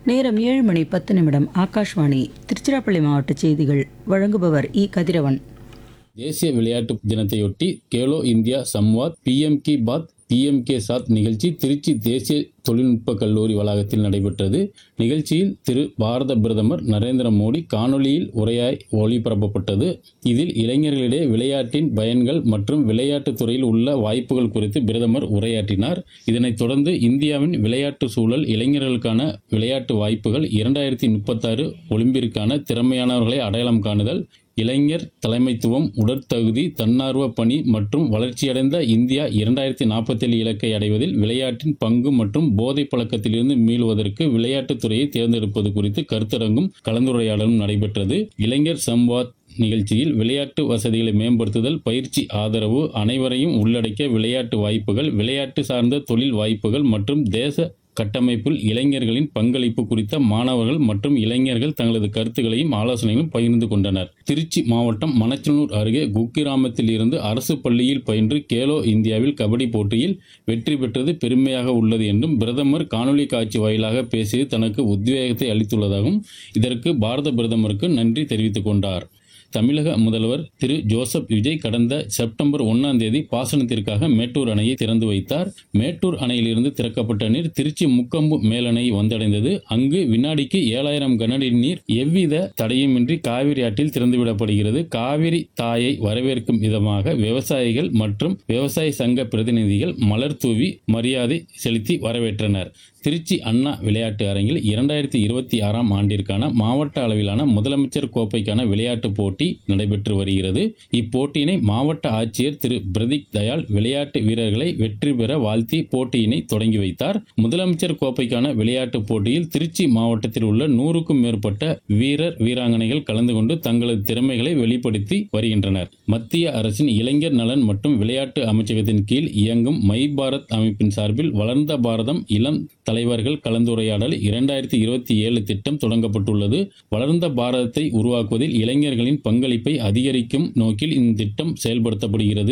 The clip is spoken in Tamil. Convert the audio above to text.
நேரம் ஏழு மணி பத்து நிமிடம் ஆகாஷ்வாணி திருச்சிராப்பள்ளி மாவட்ட செய்திகள் வழங்குபவர் இ கதிரவன் தேசிய விளையாட்டு தினத்தையொட்டி கேலோ இந்தியா சம்வாத் பிஎம் கி பாத் பிஎம் கே சாத் நிகழ்ச்சி திருச்சி தேசிய தொழில்நுட்ப கல்லூரி வளாகத்தில் நடைபெற்றது நிகழ்ச்சியில் திரு பாரத பிரதமர் நரேந்திர மோடி காணொலியில் உரையாய் ஒளிபரப்பப்பட்டது இதில் இளைஞர்களிடையே விளையாட்டின் பயன்கள் மற்றும் விளையாட்டுத் துறையில் உள்ள வாய்ப்புகள் குறித்து பிரதமர் உரையாற்றினார் இதனைத் தொடர்ந்து இந்தியாவின் விளையாட்டு சூழல் இளைஞர்களுக்கான விளையாட்டு வாய்ப்புகள் இரண்டாயிரத்தி முப்பத்தாறு ஒலிம்பிற்கான திறமையானவர்களை அடையாளம் காணுதல் இளைஞர் தலைமைத்துவம் உடற்தகுதி தன்னார்வ பணி மற்றும் வளர்ச்சியடைந்த இந்தியா இரண்டாயிரத்தி நாற்பத்தேழு இலக்கை அடைவதில் விளையாட்டின் பங்கு மற்றும் போதைப் பழக்கத்திலிருந்து மீளுவதற்கு விளையாட்டுத் துறையை தேர்ந்தெடுப்பது குறித்து கருத்தரங்கும் கலந்துரையாடலும் நடைபெற்றது இளைஞர் சம்வாத் நிகழ்ச்சியில் விளையாட்டு வசதிகளை மேம்படுத்துதல் பயிற்சி ஆதரவு அனைவரையும் உள்ளடக்கிய விளையாட்டு வாய்ப்புகள் விளையாட்டு சார்ந்த தொழில் வாய்ப்புகள் மற்றும் தேச கட்டமைப்பில் இளைஞர்களின் பங்களிப்பு குறித்த மாணவர்கள் மற்றும் இளைஞர்கள் தங்களது கருத்துக்களையும் ஆலோசனைகளும் பகிர்ந்து கொண்டனர் திருச்சி மாவட்டம் மணச்சனூர் அருகே குக்கிராமத்தில் இருந்து அரசு பள்ளியில் பயின்று கேலோ இந்தியாவில் கபடி போட்டியில் வெற்றி பெற்றது பெருமையாக உள்ளது என்றும் பிரதமர் காணொலி காட்சி வாயிலாக பேசியது தனக்கு உத்வேகத்தை அளித்துள்ளதாகவும் இதற்கு பாரத பிரதமருக்கு நன்றி தெரிவித்துக் கொண்டார் தமிழக முதல்வர் திரு ஜோசப் விஜய் கடந்த செப்டம்பர் ஒன்னாம் தேதி பாசனத்திற்காக மேட்டூர் அணையை திறந்து வைத்தார் மேட்டூர் அணையிலிருந்து திறக்கப்பட்ட நீர் திருச்சி முக்கொம்பு மேலணை வந்தடைந்தது அங்கு வினாடிக்கு ஏழாயிரம் கனஅடி நீர் எவ்வித தடையுமின்றி காவிரி ஆற்றில் திறந்துவிடப்படுகிறது காவிரி தாயை வரவேற்கும் விதமாக விவசாயிகள் மற்றும் விவசாய சங்க பிரதிநிதிகள் மலர் தூவி மரியாதை செலுத்தி வரவேற்றனர் திருச்சி அண்ணா விளையாட்டு அரங்கில் இரண்டாயிரத்தி இருபத்தி ஆறாம் ஆண்டிற்கான மாவட்ட அளவிலான முதலமைச்சர் கோப்பைக்கான விளையாட்டுப் போட்டி நடைபெற்று வருகிறது இப்போட்டியினை மாவட்ட ஆட்சியர் திரு பிரதீக் தயாள் விளையாட்டு வீரர்களை வெற்றி பெற வாழ்த்தி போட்டியினை தொடங்கி வைத்தார் முதலமைச்சர் கோப்பைக்கான விளையாட்டுப் போட்டியில் திருச்சி மாவட்டத்தில் உள்ள நூறுக்கும் மேற்பட்ட வீரர் வீராங்கனைகள் கலந்து கொண்டு தங்களது திறமைகளை வெளிப்படுத்தி வருகின்றனர் மத்திய அரசின் இளைஞர் நலன் மற்றும் விளையாட்டு அமைச்சகத்தின் கீழ் இயங்கும் மை பாரத் அமைப்பின் சார்பில் வளர்ந்த பாரதம் இளம் தலைவர்கள் கலந்துரையாடல் இரண்டாயிரத்தி இருபத்தி ஏழு திட்டம் தொடங்கப்பட்டுள்ளது வளர்ந்த பாரதத்தை உருவாக்குவதில் இளைஞர்களின் பங்களிப்பை அதிகரிக்கும் நோக்கில் இந்த திட்டம் செயல்படுத்தப்படுகிறது